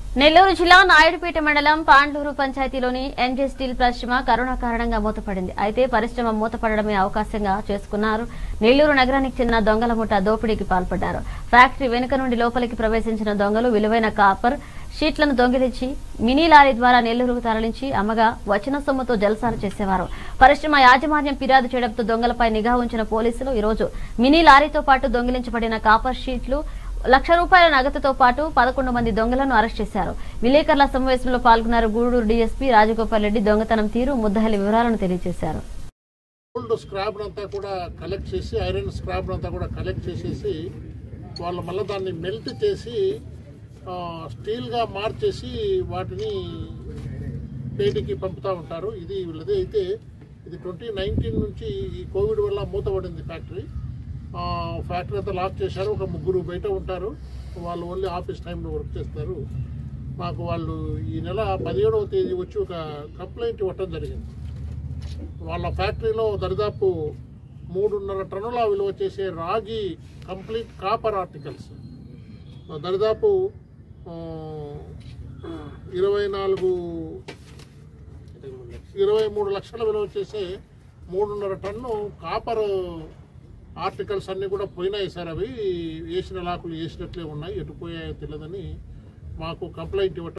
నెల్లూరు జిల్లా నాయుడుపేట మండలం పాండ్లూరు పంచాయతీలోని ఎంజే స్టీల్ పరిశ్రమ కరోనా కారణంగా మూతపడింది అయితే పరిశ్రమ మూతపడడమే అవకాశంగా చేసుకున్నారు నెల్లూరు నగరానికి చెందిన దొంగల ముఠ దోపిడీకి పాల్పడ్డారు ఫ్యాక్టరీ వెనుక నుండి లోపలికి ప్రవేశించిన దొంగలు విలువైన కాపర్ షీట్లను దొంగిలించి మినీ లారీ ద్వారా నెల్లూరుకు తరలించి అమ్మగా వచ్చిన సొమ్ముతో జలసాలు చేసేవారు పరిశ్రమ యాజమాన్యం ఫిర్యాదు చేయడంతో దొంగలపై నిఘా ఉంచిన పోలీసులు ఈరోజు మినీ లారీతో పాటు దొంగిలించబడిన కాపర్ షీట్లు లక్ష రూపాయల నగదుతో పాటు పదకొండు మంది దొంగలను అరెస్ట్ చేశారు విలేకరుల సమావేశంలో పాల్గొన్నారు గూడూరు డీఎస్పీ రాజగోపాల్ రెడ్డి దొంగతనం తీరు ముద్దహలి వివరాలను తెలియజేశారు ఓల్డ్ స్క్రాప్ అంతా కూడా కలెక్ట్ చేసి ఐరన్ స్క్రాప్ అంతా కూడా కలెక్ట్ చేసేసి వాళ్ళు మళ్ళీ దాన్ని మెల్ట్ చేసి ఆ, స్టీల్గా మార్చేసి వాటిని బయటికి పంపుతూ ఉంటారు ఇది వీళ్ళది అయితే ఇది ట్వంటీ నైన్టీన్ నుంచి ఈ కోవిడ్ వల్ల మూతపడింది ఫ్యాక్టరీ ఆ, ఫ్యాక్టరీ అంతా లాక్ చేశారు ఒక ముగ్గురు బయట ఉంటారు వాళ్ళు ఓన్లీ ఆఫీస్ టైంలో వర్క్ చేస్తారు మాకు వాళ్ళు ఈ నెల పదిహేడవ తేదీ వచ్చి ఒక కంప్లైంట్ ఇవ్వటం జరిగింది వాళ్ళ ఫ్యాక్టరీలో దరిదాపు మూడున్నర టన్నుల విలువ చేసే రాగి కంప్లీట్ కాపర్ ఆర్టికల్స్ దరిదాపు ఆ, ఇరవై నాలుగు ఇరవై మూడు లక్షల విలువ చేసే మూడున్నర టన్ను కాపర్ ఆర్టికల్స్ అన్నీ కూడా పోయినాయి సార్ అవి వేసిన లాకులు వేసినట్లే ఉన్నాయి ఎటు పోయాయో తెలియదని మాకు కంప్లైంట్ ఇవ్వటం